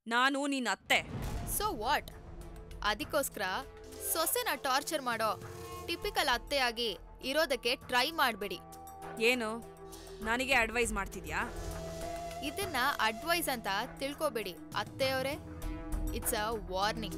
ನಾನು ನಿನ್ನ ಅತ್ತೆ ಸೊ ವಾಟ್ ಅದಕ್ಕೋಸ್ಕರ ಸೊಸೆನ ಟಾರ್ಚರ್ ಮಾಡೋ ಟಿಪಿಕಲ್ ಅತ್ತೆಯಾಗಿ ಇರೋದಕ್ಕೆ ಟ್ರೈ ಮಾಡಬೇಡಿ ಏನು ನನಗೆ ಅಡ್ವೈಸ್ ಮಾಡ್ತಿದ್ಯಾ ಇದನ್ನ ಅಡ್ವೈಸ್ ಅಂತ ತಿಳ್ಕೊಬೇಡಿ ಅತ್ತೆಯವರೇ ಇಟ್ಸ್ ಅ ವಾರ್ನಿಂಗ್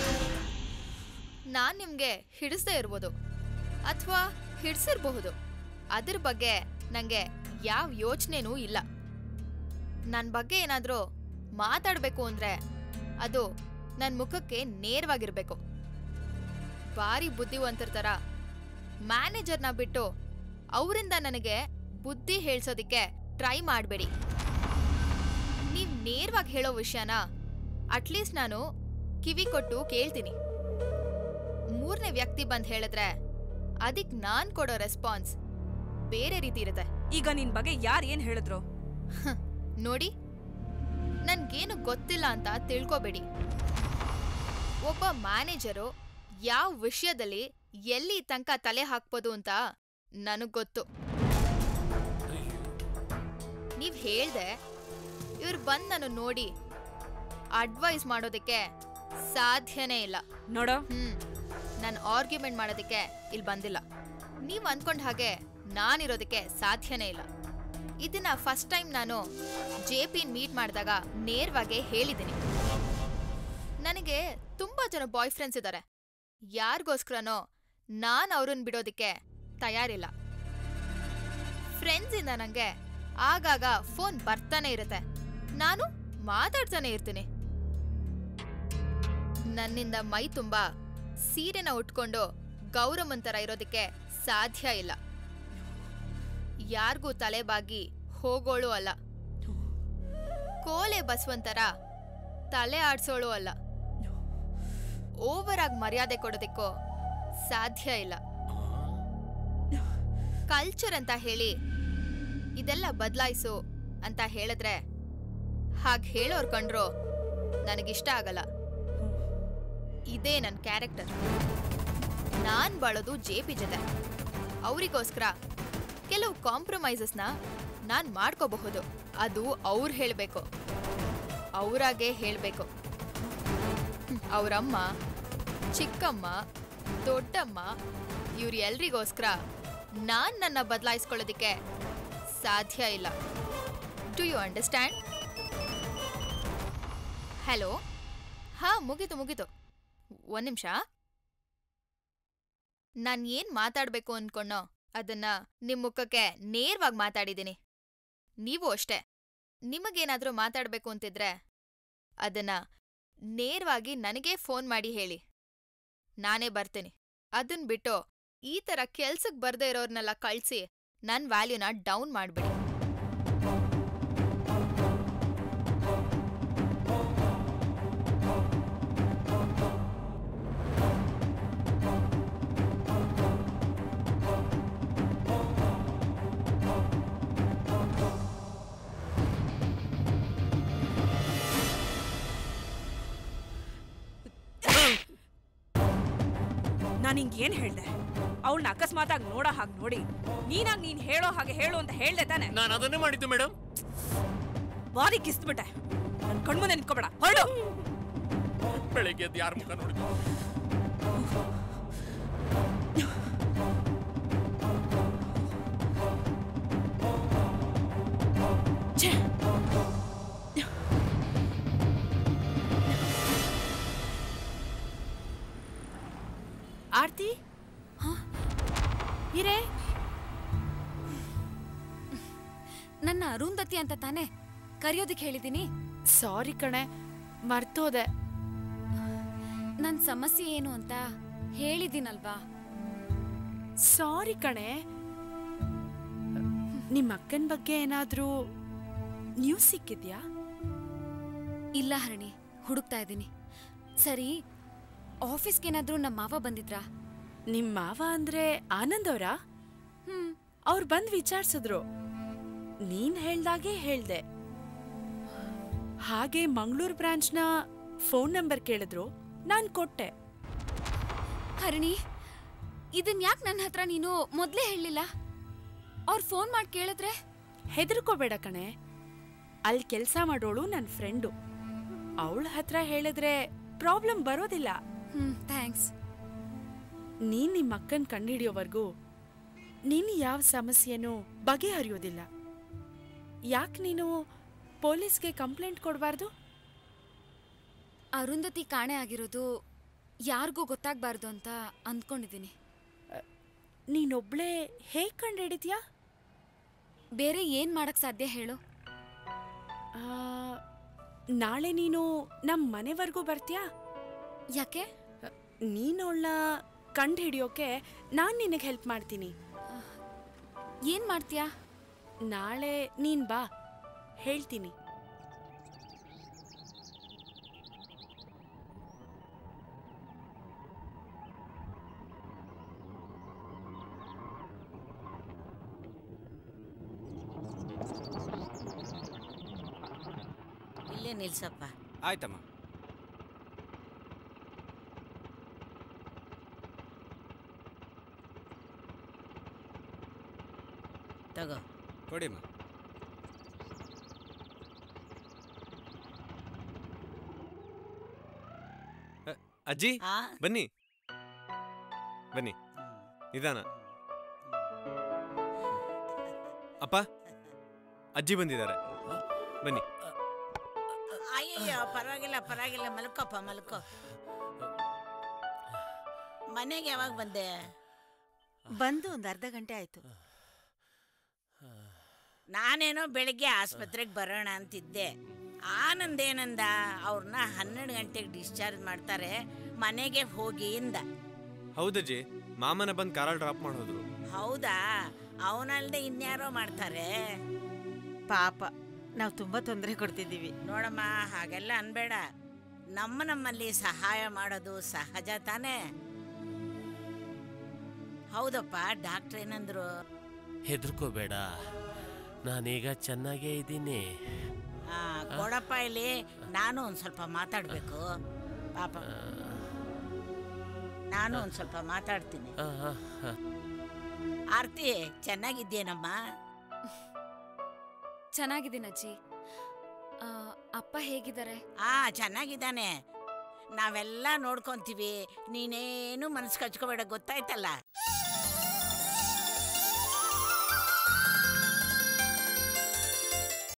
ನಾನ್ ನಿಮ್ಗೆ ಹಿಡಿಸ್ದೇ ಇರ್ಬೋದು ಅಥವಾ ಹಿಡ್ಸಿರ್ಬಹುದು ಅದ್ರ ಬಗ್ಗೆ ನಂಗೆ ಯಾವ ಯೋಚನೆನೂ ಇಲ್ಲ ನನ್ನ ಬಗ್ಗೆ ಏನಾದರೂ ಮಾತಾಡಬೇಕು ಅಂದ್ರೆ ಅದು ನನ್ನ ಮುಖಕ್ಕೆ ನೇರವಾಗಿರ್ಬೇಕು ಭಾರಿ ಬುದ್ಧಿವಂತರ ಥರ ಮ್ಯಾನೇಜರ್ನ ಬಿಟ್ಟು ಅವರಿಂದ ನನಗೆ ಬುದ್ಧಿ ಹೇಳ್ಸೋದಿಕ್ಕೆ ಟ್ರೈ ಮಾಡಬೇಡಿ ನೀವ್ ನೇರವಾಗಿ ಹೇಳೋ ವಿಷಯನ ಅಟ್ಲೀಸ್ಟ್ ನಾನು ಕಿವಿ ಕೊಟ್ಟು ಕೇಳ್ತೀನಿ ಮೂರನೇ ವ್ಯಕ್ತಿ ಬಂದ್ ಹೇಳಿದ್ರೆ ಅದಕ್ ನಾನ್ ಕೊಡೋ ರೆಸ್ಪಾನ್ಸ್ ಬೇರೆ ರೀತಿ ಇರುತ್ತೆ ಈಗ ನಿನ್ ಬಗ್ಗೆ ಯಾರು ಏನ್ ಹೇಳಿದ್ರು ಹ್ಮ್, ನೋಡಿ ನನ್ಗೇನು ಗೊತ್ತಿಲ್ಲ ಅಂತ ತಿಳ್ಕೊಬೇಡಿ ಒಬ್ಬ ಮ್ಯಾನೇಜರು ಯಾವ ವಿಷಯದಲ್ಲಿ ಎಲ್ಲಿ ತನಕ ತಲೆ ಹಾಕ್ಬೋದು ಅಂತ ನನಗ್ ಗೊತ್ತು ನೀವ್ ಹೇಳ್ದೆ ಇವ್ರು ಬಂದ್ ನಾನು ನೋಡಿ ಅಡ್ವೈಸ್ ಮಾಡೋದಕ್ಕೆ ಸಾಧ್ಯನೇ ಇಲ್ಲ ನೋಡೋ ಹ್ಮ್ ನಾನು ಆರ್ಗ್ಯುಮೆಂಟ್ ಮಾಡೋದಕ್ಕೆ ಇಲ್ಲಿ ಬಂದಿಲ್ಲ ನೀವ್ ಅನ್ಕೊಂಡ್ ಹಾಗೆ ನಾನಿರೋದಕ್ಕೆ ಸಾಧ್ಯನೇ ಇಲ್ಲ ಇದನ್ನ ಫಸ್ಟ್ ಟೈಮ್ ನಾನು ಜೆ ಪಿನ್ ಮೀಟ್ ಮಾಡಿದಾಗ ನೇರವಾಗಿ ಹೇಳಿದ್ದೀನಿ ನನಗೆ ತುಂಬಾ ಜನ ಬಾಯ್ ಫ್ರೆಂಡ್ಸ್ ಇದ್ದಾರೆ ಯಾರಿಗೋಸ್ಕರನೋ ನಾನು ಅವ್ರನ್ನ ಬಿಡೋದಕ್ಕೆ ತಯಾರಿಲ್ಲ ಫ್ರೆಂಡ್ಸ್ ಇಂದ ನಂಗೆ ಆಗಾಗ ಫೋನ್ ಬರ್ತಾನೆ ಇರುತ್ತೆ ನಾನು ಮಾತಾಡ್ತಾನೆ ಇರ್ತೀನಿ ನನ್ನಿಂದ ಮೈ ತುಂಬಾ ಸೀರೆನ ಉಟ್ಕೊಂಡು ಗೌರವನ್ ಥರ ಇರೋದಕ್ಕೆ ಸಾಧ್ಯ ಇಲ್ಲ ಯಾರಿಗೂ ತಲೆ ಬಾಗಿ ಹೋಗೋಳು ಅಲ್ಲ ಕೋಲೆ ಬಸವಂತರ ತಲೆ ಆಡ್ಸೋಳು ಅಲ್ಲ ಓವರ್ ಆಗಿ ಮರ್ಯಾದೆ ಕೊಡೋದಕ್ಕೂ ಸಾಧ್ಯ ಇಲ್ಲ ಕಲ್ಚರ್ ಅಂತ ಹೇಳಿ ಇದೆಲ್ಲ ಬದಲಾಯಿಸು ಅಂತ ಹೇಳಿದ್ರೆ ಹಾಗೆ ಹೇಳೋರ್ ಕಂಡ್ರು ನನಗಿಷ್ಟ ಆಗಲ್ಲ ಇದೇ ನನ್ನ ಕ್ಯಾರೆಕ್ಟರ್ ನಾನ್ ಬಾಳೋದು ಜೆ ಪಿ ಜೊತೆ ಅವರಿಗೋಸ್ಕರ ಕೆಲವು ಕಾಂಪ್ರಮೈಸಸ್ನ ನಾನ್ ಮಾಡ್ಕೋಬಹುದು ಅದು ಅವ್ರು ಹೇಳಬೇಕು ಅವರಾಗೆ ಹೇಳಬೇಕು ಅವರಮ್ಮ ಚಿಕ್ಕಮ್ಮ ದೊಡ್ಡಮ್ಮ ಇವ್ರು ಎಲ್ರಿಗೋಸ್ಕರ ನಾನ್ ನನ್ನ ಬದಲಾಯಿಸ್ಕೊಳ್ಳೋದಕ್ಕೆ ಸಾಧ್ಯ ಇಲ್ಲ ಡು ಯು ಅಂಡರ್ಸ್ಟ್ಯಾಂಡ್ ಹಲೋ ಹಾ ಮುಗೀತು ಮುಗೀತು ಒಂದ್ ನಿಮಿಷ ನಾನ್ ಏನ್ ಮಾತಾಡ್ಬೇಕು ಅನ್ಕೊಂಡೋ ಅದನ್ನ ನಿಮ್ ಮುಖಕ್ಕೆ ನೇರವಾಗಿ ಮಾತಾಡಿದ್ದೀನಿ ನೀವು ಅಷ್ಟೇ ನಿಮಗೇನಾದ್ರೂ ಮಾತಾಡ್ಬೇಕು ಅಂತಿದ್ರೆ ಅದನ್ನ ನೇರವಾಗಿ ನನಗೇ ಫೋನ್ ಮಾಡಿ ಹೇಳಿ ನಾನೇ ಬರ್ತೀನಿ ಅದನ್ ಬಿಟ್ಟು ಈ ತರ ಕೆಲ್ಸಕ್ ಬರ್ದೇ ಇರೋರ್ನೆಲ್ಲ ಕಳ್ಸಿ ನನ್ ವ್ಯಾಲ್ಯೂನ ಡೌನ್ ಮಾಡ್ಬಿಡಿ ನಾನು ಹಿಂಗ್ ಏನ್ ಹೇಳ್ದೆ ಅವಳನ್ನ ಅಕಸ್ಮಾತಾಗಿ ನೋಡೋ ಹಾಗೆ ನೋಡಿ ನೀನಾಗ್ ನೀನ್ ಹೇಳೋ ಹಾಗೆ ಹೇಳು ಅಂತ ಹೇಳ್ದೆ ತಾನೆ ನಾನು ಅದನ್ನೇ ಮಾಡಿದ್ದು ಮೇಡಮ್ ಬಾರಿ ಕಿಸ್ಬಿಟ್ಟೆ ನನ್ ಕಣ್ಮುಂದೆ ನಿಂತ್ಕೊಬೇಡ ಹೊರಡು ಬೆಳಿಗ್ಗೆ ಎದ್ದು ಯಾರ ಮುಖ ನೋಡಿದ್ದು ಛೇ ಆರ್ತಿ ಇರೇ ನನ್ನ ಅರುಂಧತಿ ಅಂತ ತಾನೇ ಕರೆಯೋದಕ್ಕೆ ಹೇಳಿದ್ದೀನಿ ಸಾರಿ ಕಣೆ ಮರ್ತೋದೆ ನನ್ನ ಸಮಸ್ಯೆ ಏನು ಅಂತ ಹೇಳಿದ್ದೀನಲ್ವಾ ಸಾರಿ ಕಣೆ ನಿಮ್ಮ ಅಕ್ಕನ ಬಗ್ಗೆ ಏನಾದ್ರೂ ನ್ಯೂಸ್ ಸಿಕ್ಕಿದ್ಯಾ ಇಲ್ಲ ಹರಣಿ ಹುಡುಕ್ತಾ ಇದ್ದೀನಿ ಸರಿ ಆಫೀಸ್ಗೇನಾದ್ರೂ ನಮ್ಮ ಮಾವ ಬಂದಿದ್ರಾ ನಿಮ್ ಮಾವ ಅಂದ್ರೆ ಆನಂದ್ ಅವರಾ ಹ್ಮ್ ಅವ್ರು ಬಂದ್ ವಿಚಾರಿಸಿದ್ರು ನೀನ್ ಹೇಳ್ದಾಗೆ ಹೇಳ್ದೆ ಹಾಗೆ ಮಂಗಳೂರು ಬ್ರಾಂಚ್ನ ಫೋನ್ ನಂಬರ್ ಕೇಳಿದ್ರು ನಾನ್ ಕೊಟ್ಟೆ ಹರಣಿ ಇದನ್ ಯಾಕೆ ನನ್ನ ಹತ್ರ ನೀನು ಮೊದ್ಲೇ ಹೇಳಲಿಲ್ಲ ಅವ್ರು ಫೋನ್ ಮಾಡಿ ಕೇಳಿದ್ರೆ ಹೆದರ್ಕೋಬೇಡ ಕಣೆ ಅಲ್ಲಿ ಕೆಲಸ ಮಾಡೋಳು ನನ್ನ ಫ್ರೆಂಡು ಅವಳ ಹತ್ರ ಹೇಳಿದ್ರೆ ಪ್ರಾಬ್ಲಮ್ ಬರೋದಿಲ್ಲ ಹ್ಮ್ ಥ್ಯಾಂಕ್ಸ್ ನೀನ್ ನಿಮ್ಮ ಅಕ್ಕನ್ ಕಂಡುಹಿಡಿಯೋವರೆಗೂ ನೀನು ಯಾವ ಸಮಸ್ಯೆನೂ ಬಗೆಹರಿಯೋದಿಲ್ಲ ಯಾಕೆ ನೀನು ಪೊಲೀಸ್ಗೆ ಕಂಪ್ಲೇಂಟ್ ಕೊಡಬಾರ್ದು ಅರುಂಧತಿ ಕಾಣೆ ಆಗಿರೋದು ಯಾರಿಗೂ ಗೊತ್ತಾಗ್ಬಾರ್ದು ಅಂತ ಅಂದ್ಕೊಂಡಿದ್ದೀನಿ ನೀನೊಬ್ಳೇ ಹೇಗೆ ಕಂಡುಹಿಡಿದ್ಯಾ ಬೇರೆ ಏನ್ ಮಾಡಕ್ ಸಾಧ್ಯ ಹೇಳು ಆ, ನಾಳೆ ನೀನು ನಮ್ಮ ಮನೆವರೆಗೂ ಬರ್ತೀಯಾ ಯಾಕೆ ನೀನು ಅವಳನ್ನ ಕಂಡು ಹಿಡಿಯೋಕೆ ನಾನು ನಿನಗೆ ಹೆಲ್ಪ್ ಮಾಡ್ತೀನಿ ಏನ್ ಮಾಡ್ತೀಯಾ ನಾಳೆ ನೀನ್ ಬಾ ಹೇಳ್ತೀನಿ ಇಲ್ಲೇ ನಿಲ್ಸಪ್ಪ ಆಯ್ತಮ್ಮ ತಗೋ ಕೊಡಿಮ್ಮ ಅ, ಅಜ್ಜಿ ಆ ಬನ್ನಿ ಬನ್ನಿ ನಿಧಾನ ಅಪ್ಪ ಅಜ್ಜಿ ಬಂದಿದ್ದಾರೆ ಬನ್ನಿ ಅಯ್ಯಯ್ಯೋ ಪರವಾಗಿಲ್ಲ ಪರವಾಗಿಲ್ಲ ಮಲ್ಕೋಪ್ಪ ಮಲ್ಕೋ ಮನೆಗೆ ಯಾವಾಗ ಬಂದೆ ಬಂದು ಒಂದು ಅರ್ಧ ಗಂಟೆ ಆಯ್ತು ನಾನೇನೋ ಬೆಳಿಗ್ಗೆ ಆಸ್ಪತ್ರೆಗೆ ಬರೋಣ ಅಂತಿದ್ದೆ ಆನಂದ್ ಏನಂದ ಅವ್ರನ್ನ ಹನ್ನೆರಡು ಗಂಟೆಗೆ ಡಿಸ್ಚಾರ್ಜ್ ಮಾಡ್ತಾರೆ ಮನೆಗೆ ಹೋಗಿ ಇಂದ ಹೌದಜ್ಜಿ ಮಾಮನ ಬಂದು ಕಾರಲ್ಲಿ ಡ್ರಾಪ್ ಮಾಡೋದ್ರು ಹೌದಾ ಅವನಲ್ದೆ ಇನ್ಯಾರೋ ಮಾಡ್ತಾರೆ ಪಾಪ ನಾವು ತುಂಬಾ ತೊಂದರೆ ಕೊಡ್ತಿದ್ದೀವಿ ನೋಡಮ್ಮ ಹಾಗೆಲ್ಲ ಅನ್ಬೇಡ ನಮ್ಮ ನಮ್ಮಲ್ಲಿ ಸಹಾಯ ಮಾಡೋದು ಸಹಜ ತಾನೇ ಹೌದಪ್ಪ ಡಾಕ್ಟ್ರ್ ಏನಂದ್ರು ಹೆದರ್ಕೋಬೇಡ ನಾನೀಗ ಚೆನ್ನಾಗೇ ಇದ್ದೀನಿ ಆ, ಕೊಡಪ್ಪ ಇಲ್ಲಿ ನಾನು ಒಂದ್ ಸ್ವಲ್ಪ ಮಾತಾಡ್ಬೇಕು ಪಾಪ ನಾನು ಒಂದ್ ಸ್ವಲ್ಪ ಮಾತಾಡ್ತೀನಿ ಆ, ಆ, ಆ. ಆರ್ತಿ ಚೆನ್ನಾಗಿದ್ದೇನಮ್ಮ ಚೆನ್ನಾಗಿದ್ದೀನಿ ಅಜ್ಜಿ ಆ, ಅಪ್ಪ ಹೇಗಿದ್ದಾರೆ ಆ ಚೆನ್ನಾಗಿದ್ದಾನೆ ನಾವೆಲ್ಲ ನೋಡ್ಕೊಂತೀವಿ ನೀನೇನು ಮನಸ್ಸು ಕಚ್ಕೋಬೇಡ ಗೊತ್ತಾಯ್ತಲ್ಲ